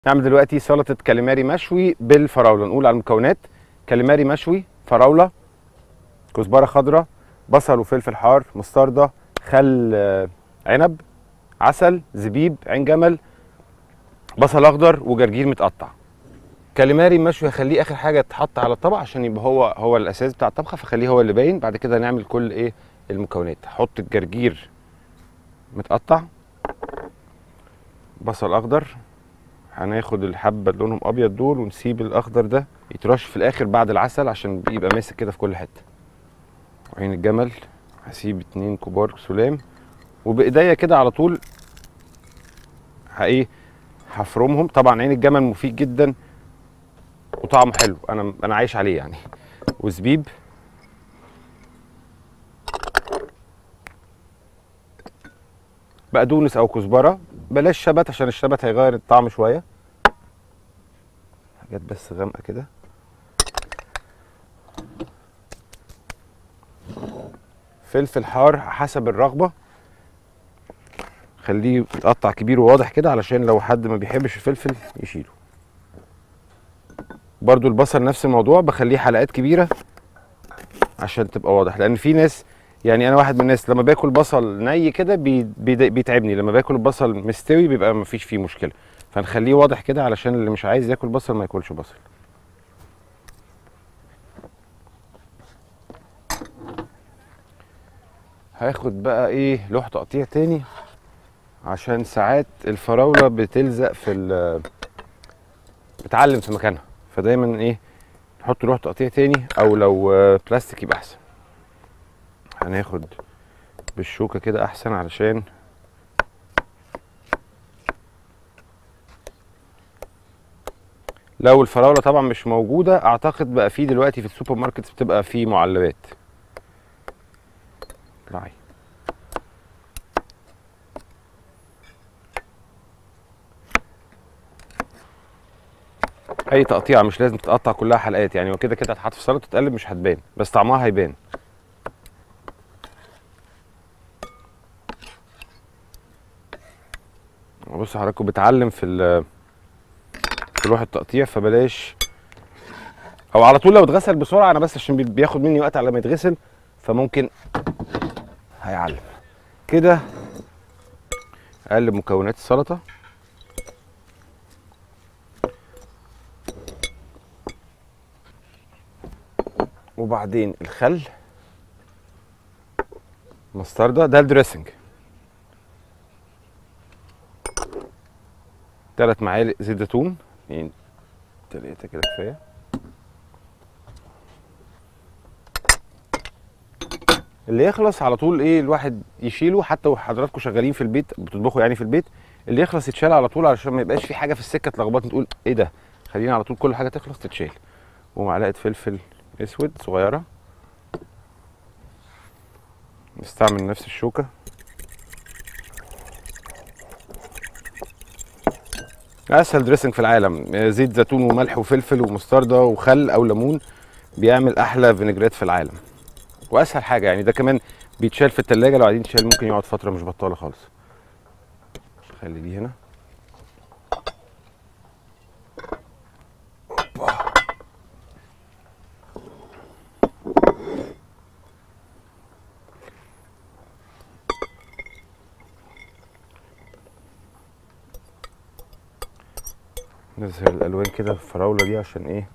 نعمل دلوقتي سلطه كاليماري مشوي بالفراوله نقول على المكونات كاليماري مشوي فراوله كزبره خضراء بصل وفلفل حار مستردة خل آه، عنب عسل زبيب عين جمل بصل اخضر وجرجير متقطع كاليماري مشوي هخليه اخر حاجه تتحط على الطبق عشان يبقى هو هو الاساس بتاع الطبخه فخليه هو اللي باين بعد كده نعمل كل ايه المكونات حط الجرجير متقطع بصل اخضر هناخد الحبه اللي لونهم ابيض دول ونسيب الاخضر ده يترش في الاخر بعد العسل عشان يبقى ماسك كده في كل حته وعين الجمل هسيب اتنين كبار سلام وبايديا كده على طول ه- ايه هفرمهم طبعا عين الجمل مفيد جدا وطعمه حلو انا انا عايش عليه يعني وزبيب بقدونس او كزبره بلاش شبت عشان الشبت هيغير الطعم شويه حاجات بس غامقه كده فلفل حار حسب الرغبه خليه يتقطع كبير وواضح كده علشان لو حد ما بيحبش الفلفل يشيله برضو البصل نفس الموضوع بخليه حلقات كبيره عشان تبقى واضح لان في ناس يعني انا واحد من الناس لما باكل بصل ني كده بي بي بيتعبني لما باكل البصل مستوي بيبقى مفيش فيه مشكله فنخليه واضح كده علشان اللي مش عايز ياكل بصل ما ياكلش بصل هاخد بقى ايه لوح تقطيع تاني عشان ساعات الفراوله بتلزق في ال بتعلم في مكانها فدايما ايه نحط لوح تقطيع تاني او لو آه، بلاستيك يبقى احسن هناخد بالشوكه كده احسن علشان لو الفراوله طبعا مش موجوده اعتقد بقى في دلوقتي في السوبر ماركت بتبقى في معلبات اطلعي اي تقطيعه مش لازم تتقطع كلها حلقات يعني وكده كده هتحط في سلطه تتقلب مش هتبان بس طعمها هيبان بص حضراتكم بتعلم في ال في لوح التقطيع فبلاش او على طول لو اتغسل بسرعه انا بس عشان بي- بياخد مني وقت على ما يتغسل فممكن هيعلم كده اقلب مكونات السلطه وبعدين الخل مستردة ده الدريسنج ثلاث معالق زيت زيتون اتنين تلاتة كده كفاية اللي يخلص على طول ايه الواحد يشيله حتى وحضراتكم شغالين في البيت بتطبخوا يعني في البيت اللي يخلص يتشال على طول علشان ما يبقاش في حاجه في السكه تلخبطني تقول ايه ده خلينا على طول كل حاجه تخلص تتشال ومعلقه فلفل اسود صغيره نستعمل نفس الشوكه اسهل دريسنج في العالم آه، زيت زيتون وملح وفلفل ومستردة وخل او ليمون بيعمل احلى فينيجرات في العالم واسهل حاجه يعني ده كمان بيتشال في التلاجة لو عايزين تشال ممكن يقعد فتره مش بطاله خالص خلي دي هنا نظهر الالوان كده في الفراوله دي عشان ايه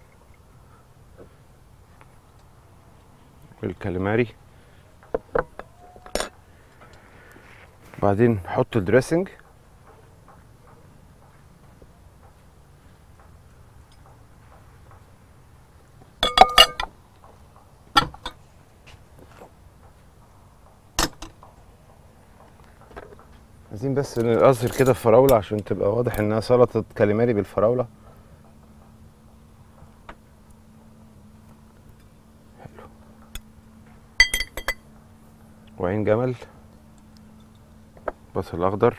الكاليماري بعدين نحط الدريسنج عايزين بس نظهر كده الفراولة عشان تبقى واضح انها سلطة كاليماري بالفراولة حلو وعين جمل بصل اخضر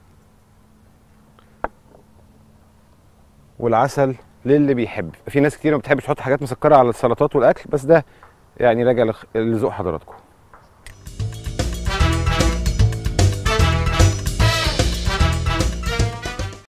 والعسل للي بيحب في ناس كتير ما بتحبش تحط حاجات مسكرة على السلطات والاكل بس ده يعني راجع لخ- لذوق حضراتكم